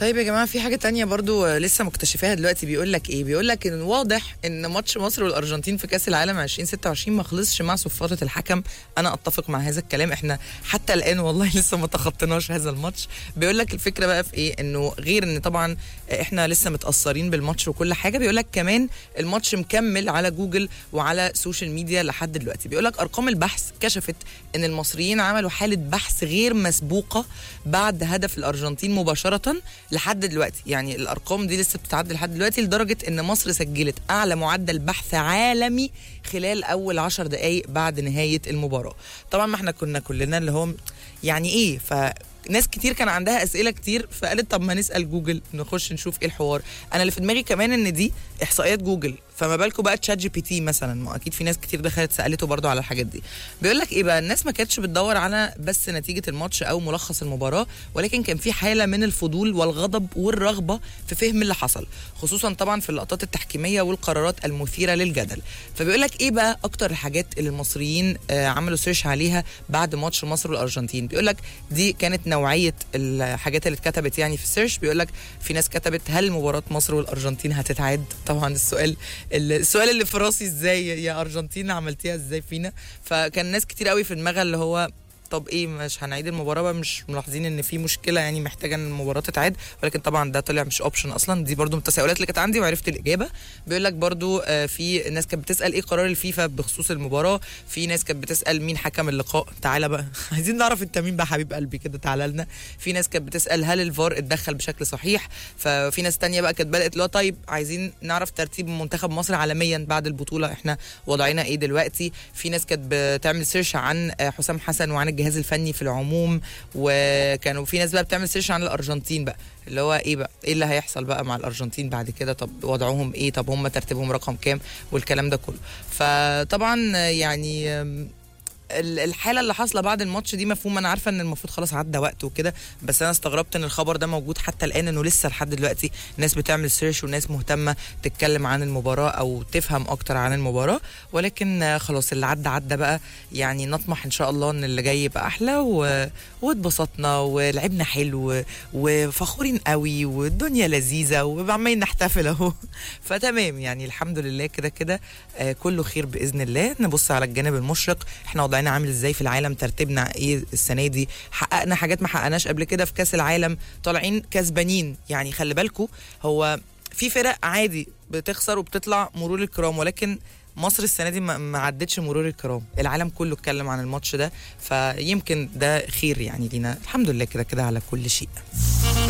طيب يا جماعه في حاجه تانية برضو آه، لسه مكتشفاها دلوقتي بيقول لك ايه بيقول لك ان واضح ان ماتش مصر والارجنتين في كاس العالم 2026 ما خلصش مع صفاره الحكم انا اتفق مع هذا الكلام احنا حتى الان والله لسه ما تخطيناش هذا الماتش بيقول لك الفكره بقى في ايه انه غير ان طبعا احنا لسه متاثرين بالماتش وكل حاجه بيقول لك كمان الماتش مكمل على جوجل وعلى سوشيال ميديا لحد دلوقتي بيقول لك ارقام البحث كشفت ان المصريين عملوا حاله بحث غير مسبوقه بعد هدف الارجنتين مباشره لحد دلوقتي يعني الارقام دي لسه بتتعدى لحد دلوقتي لدرجه ان مصر سجلت اعلى معدل بحث عالمي خلال اول عشر دقائق بعد نهايه المباراه طبعا ما احنا كنا كلنا اللي هو يعني ايه ف ناس كتير كان عندها اسئله كتير فقالت طب ما نسال جوجل نخش نشوف ايه الحوار انا اللي في دماغي كمان ان دي احصائيات جوجل فما بالكم بقى تشات جي بي تي مثلا ما اكيد في ناس كتير دخلت سالته برضو على الحاجات دي بيقول لك ايه بقى الناس ما كانتش بتدور على بس نتيجه الماتش او ملخص المباراه ولكن كان في حاله من الفضول والغضب والرغبه في فهم اللي حصل خصوصا طبعا في اللقطات التحكيميه والقرارات المثيره للجدل فبيقول لك ايه بقى اكتر الحاجات اللي المصريين آه، عملوا سيرش عليها بعد ماتش مصر والارجنتين بيقول لك دي كانت نوعيه الحاجات اللي اتكتبت يعني في السيرش بيقول لك في ناس كتبت هل مباراه مصر والارجنتين هتتعاد طبعا السؤال السؤال اللي في راسي ازاي يا ارجنتين عملتيها ازاي فينا فكان ناس كتير قوي في دماغها اللي هو طب ايه مش هنعيد المباراه بقى مش ملاحظين ان في مشكله يعني محتاجه ان المباراه تتعاد ولكن طبعا ده طلع مش اوبشن اصلا دي برضو من التساؤلات اللي كانت عندي وعرفت الاجابه بيقول لك برضو آه، في ناس كانت بتسال ايه قرار الفيفا بخصوص المباراه في ناس كانت بتسال مين حكم اللقاء تعالى بقى عايزين نعرف انت مين بقى حبيب قلبي كده تعالى لنا في ناس كانت بتسال هل الفار اتدخل بشكل صحيح ففي ناس تانية بقى كانت بدات اللي هو طيب عايزين نعرف ترتيب منتخب مصر عالميا بعد البطوله احنا وضعنا ايه دلوقتي في ناس كانت بتعمل سيرش عن آه، حسام حسن وعن الجهاز الفني في العموم وكانوا في ناس بقى بتعمل سيرش عن الارجنتين بقى اللي هو ايه بقى ايه اللي هيحصل بقى مع الارجنتين بعد كده طب وضعهم ايه طب هم ترتيبهم رقم كام والكلام ده كله فطبعا آه، يعني آم، ال- الحاله اللي حاصله بعد الماتش دي مفهوم انا عارفه ان المفروض خلاص عدى وقت وكده بس انا استغربت ان الخبر ده موجود حتى الان انه لسه لحد دلوقتي ناس بتعمل سيرش وناس مهتمه تتكلم عن المباراه او تفهم اكتر عن المباراه ولكن آه، خلاص اللي عدى عدى بقى يعني نطمح ان شاء الله ان اللي جاي يبقى احلى و... واتبسطنا ولعبنا حلو وفخورين قوي والدنيا لذيذه وعمالين نحتفل اهو فتمام يعني الحمد لله كده كده آه، كله خير باذن الله نبص على الجانب المشرق احنا وضعنا عامل ازاي في العالم ترتيبنا ايه السنه دي حققنا حاجات ما حققناش قبل كده في كاس العالم طالعين كسبانين يعني خلي بالكم هو في فرق عادي بتخسر وبتطلع مرور الكرام ولكن مصر السنه دي ما ما عدتش مرور الكرام العالم كله اتكلم عن الماتش ده فيمكن ده خير يعني لينا الحمد لله كده كده على كل شيء